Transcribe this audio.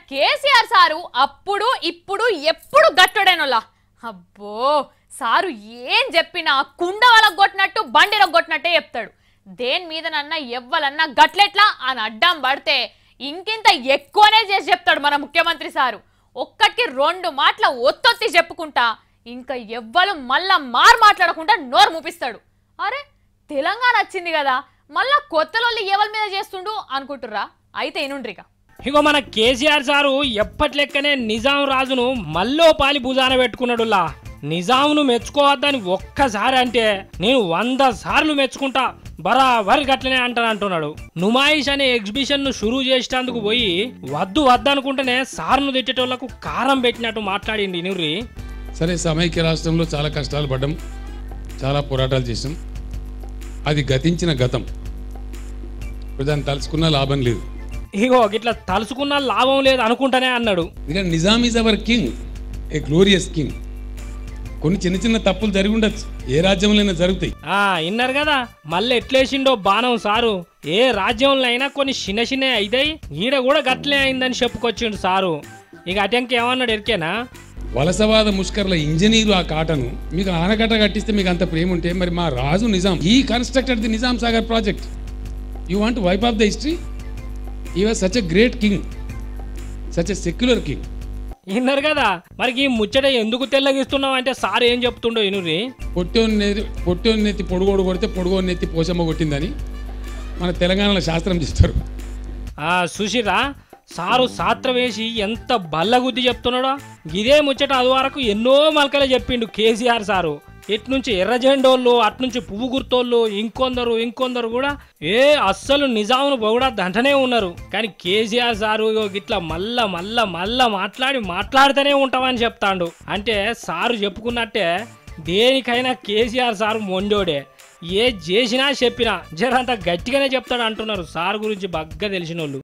KCR sir అప్పుడు ఇప్పుడు ఎప్పుడు గట్టుడేనోలా అబ్బో సారు ఏం చెప్పినా కుండ వాళ్ళకు కొట్టినట్టు బండిలో కొట్టినట్టే చెప్తాడు దేని మీదనన్నా ఎవ్వలన్నా గట్లెట్లా అని అడ్డం పడితే ఇంకింత ఎక్కువనే చేసి చెప్తాడు మన ముఖ్యమంత్రి సారు ఒక్కటికి రెండు మాటల ఒత్తొత్తి చెప్పుకుంటా ఇంకా ఎవ్వరు మళ్ళా మారు మాట్లాడకుండా నోరు మూపిస్తాడు అరే తెలంగాణ వచ్చింది కదా మళ్ళా కొత్తలోళ్ళు ఎవరి మీద చేస్తుండు అనుకుంటుర్రా అయితే ఇనుండ్రిగా ఇగో మన కేసీఆర్ సారు ఎప్పటి లెక్కనే నిజాం రాజును మల్లో పాలి భుజాన పెట్టుకున్నాడులా నిజాంను మెచ్చుకోవద్దని ఒక్కసారి అంటే నేను వంద సార్లు మెచ్చుకుంటా బరాబర్ గట్లనే అంటాను అంటున్నాడు నుమాయిష్ అనే ఎగ్జిబిషన్ ను షురూ చేసేటందుకు పోయి వద్దు వద్దనుకుంటేనే సార్ను తిట్టేటోళ్లకు కారం పెట్టినట్టు మాట్లాడింది నిర్రి సరే సమైక్య రాష్ట్రంలో చాలా కష్టాలు పడ్డాం చాలా పోరాటాలు చేసాం అది గతించిన గతం ఇప్పుడు దాన్ని తలుచుకున్న లాభం లేదు ఇగో గిట్లా తలుసుకున్న లాభం లేదు అనుకుంటానే అన్నాడు ఎందుకంటే Nizam is our king a glorious king కొన్ని చిన్న చిన్న తప్పులు జరిగి ఉండొచ్చు ఏ రాజ్యంలోనైనా జరుగుతాయి ఆ ఇన్నారు కదా మళ్ళీ ఎట్లేసిండో బాణం సారు ఏ రాజ్యంలో అయినా కొన్ని చిన్న చిన్న అయితాయి ఈడ కూడా గట్లే అయిందని చెప్పుకొచ్చిండు సారు ఇక అటెంక ఏమన్నాడు ఎరికేనా వలసవాద ముష్కర్ల ఇంజనీరు ఆ కాటను మీకు ఆనకట్ట కట్టిస్తే మీకు అంత ప్రేమ ఉంటే మరి మా రాజు Nizam he constructed the Nizam Sagar project you want wipe off the history he was such a great king such a secular king విన్నారు కదా మరి ఈ ముచ్చట ఎందుకు తెల్లగిస్తున్నావు అంటే సార్ ఏం చెప్తుండో ఇనురి పొట్టోని నెత్తి పొట్టోని నెత్తి పొడుగోడు కొడితే పొడుగోని నెత్తి పోచమ్మ కొట్టిందని మన తెలంగాణలో శాస్త్రం చేస్తారు ఆ సుశిరా సారు సాత్ర వేసి ఎంత బల్లగుద్ది చెప్తున్నాడో ఇదే ముచ్చట అది వరకు ఎన్నో మలకలే చెప్పిండు కేసీఆర్ సారు ఇట్నుంచి ఎర్రజెండోళ్ళు అట్నుంచి పువ్వు గుర్తోళ్ళు ఇంకొందరు ఇంకొందరు కూడా ఏ అస్సలు నిజామును పొగడా దంటనే ఉన్నారు కానీ కేసీఆర్ సారు ఇగో గిట్లా మళ్ళా మళ్ళా మళ్ళా మాట్లాడి మాట్లాడుతూనే ఉంటామని చెప్తాండు అంటే సారు చెప్పుకున్నట్టే దేనికైనా కేసీఆర్ సారు మొండోడే ఏ చేసినా చెప్పినా జరంత గట్టిగానే చెప్తాడు అంటున్నారు సార్ గురించి బగ్గా తెలిసిన వాళ్ళు